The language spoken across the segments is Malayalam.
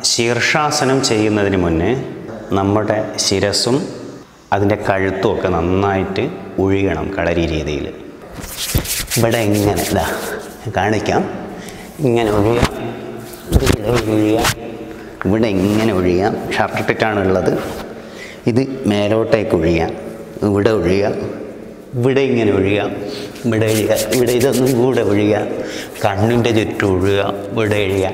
ശീർഷാസനം ചെയ്യുന്നതിന് മുന്നേ നമ്മുടെ ശിരസും അതിൻ്റെ കഴുത്തും ഒക്കെ നന്നായിട്ട് ഉഴിയണം കളരി രീതിയിൽ ഇവിടെ ഇങ്ങനെ ഇതാ കാണിക്കാം ഇങ്ങനെ ഒഴിയാം ഇതിലെ ഒഴിയാം ഇവിടെ ഇങ്ങനെ ഒഴിയാം ഷർട്ടിട്ടാണുള്ളത് ഇത് മേലോട്ടേക്ക് ഒഴിയാം ഇവിടെ ഒഴിയാം ഇവിടെ ഇങ്ങനെ ഒഴിയാം ഇവിടെ ഒഴിയുക ഇവിടെ ഇതൊന്നും കൂടെ ഒഴിയുക കണ്ണിൻ്റെ ചുറ്റും ഒഴുകുക ഇവിടെ ഒഴിയുക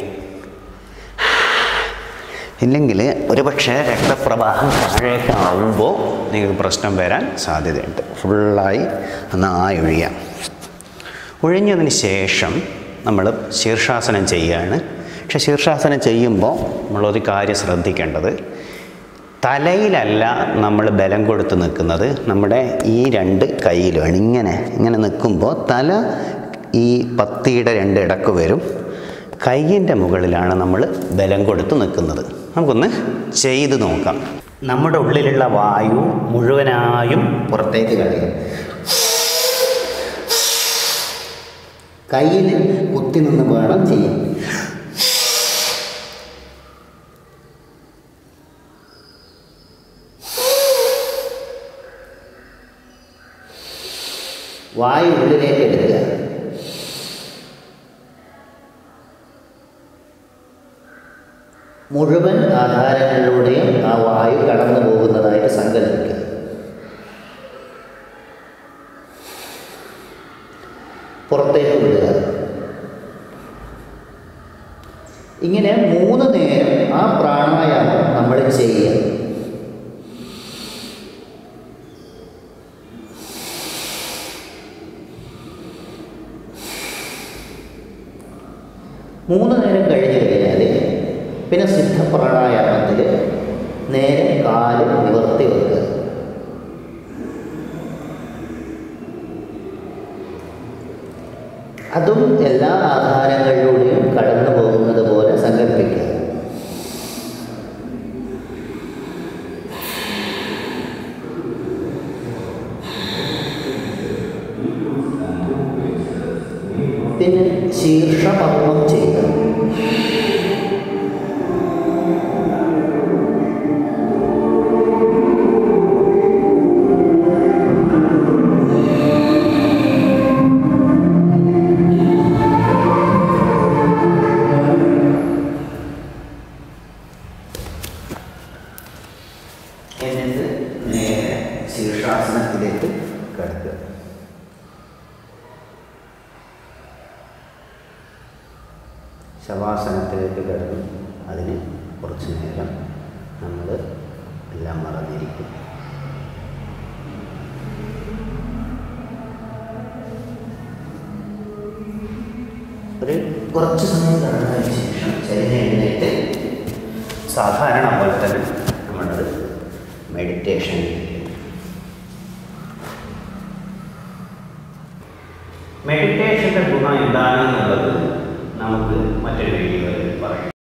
ഇല്ലെങ്കിൽ ഒരുപക്ഷെ രക്തപ്രവാഹം താഴേക്കാവുമ്പോൾ നിങ്ങൾക്ക് പ്രശ്നം വരാൻ സാധ്യതയുണ്ട് ഫുള്ളായി നന്നായി ഒഴിയാം ഒഴിഞ്ഞതിന് ശേഷം നമ്മൾ ശീർഷാസനം ചെയ്യുകയാണ് പക്ഷെ ശീർഷാസനം ചെയ്യുമ്പോൾ നമ്മളൊരു കാര്യം ശ്രദ്ധിക്കേണ്ടത് തലയിലല്ല നമ്മൾ ബലം കൊടുത്ത് നിൽക്കുന്നത് നമ്മുടെ ഈ രണ്ട് കയ്യിലുമാണ് ഇങ്ങനെ ഇങ്ങനെ നിൽക്കുമ്പോൾ തല ഈ പത്തിയുടെ രണ്ട് ഇടക്ക് വരും കയ്യിൻ്റെ മുകളിലാണ് നമ്മൾ ബലം കൊടുത്ത് നിൽക്കുന്നത് നമുക്കൊന്ന് ചെയ്ത് നോക്കാം നമ്മുടെ ഉള്ളിലുള്ള വായു മുഴുവനായും പുറത്തേക്ക് കളയും കയ്യിൽ കുത്തി നിന്ന് വേണം ചെയ്യാൻ വായു ഉള്ളിലേക്ക് എടുക്കുക മുഴുവൻ ആധാരങ്ങളിലൂടെയും ആ വായു കടന്നു പോകുന്നതായിട്ട് സങ്കല്പിക്കുക പുറത്തേക്ക് വിടുക ഇങ്ങനെ മൂന്ന് നേരം ആ പ്രാണായാമം നമ്മൾ ചെയ്യുക മൂന്ന് നേരം കഴിഞ്ഞ് കഴിഞ്ഞാൽ പിന്നെ സിദ്ധ പ്രാണായാമത്തിൽ നേരെ കാല് നിവർത്തി വെക്കുക അതും എല്ലാ ആധാരങ്ങളിലൂടെയും കടന്നു പോകുന്നത് പോലെ സങ്കല്പിക്കുക പിന്നെ ശീർഷപർമ്മം ചെയ്യുക എന്നിട്ട് നേരെ ശീർഷാസനത്തിലേക്ക് കിടക്കുക ശവാസനത്തിലേക്ക് കിടന്ന് അതിന് കുറച്ച് നേരം നമ്മൾ എല്ലാം മറന്നിരിക്കും ഒരു കുറച്ച് സമയം കിടന്നതിന് ശേഷം ശരീരം എഴുന്നേറ്റ് സാധാരണ പോലെ തന്നെ നമ്മളത് മെഡിറ്റേഷൻ മെഡിറ്റേഷൻ്റെ ഗുണം എന്താണെന്നുള്ളത് നമുക്ക് മറ്റൊരു വീഡിയോയിൽ പറയാം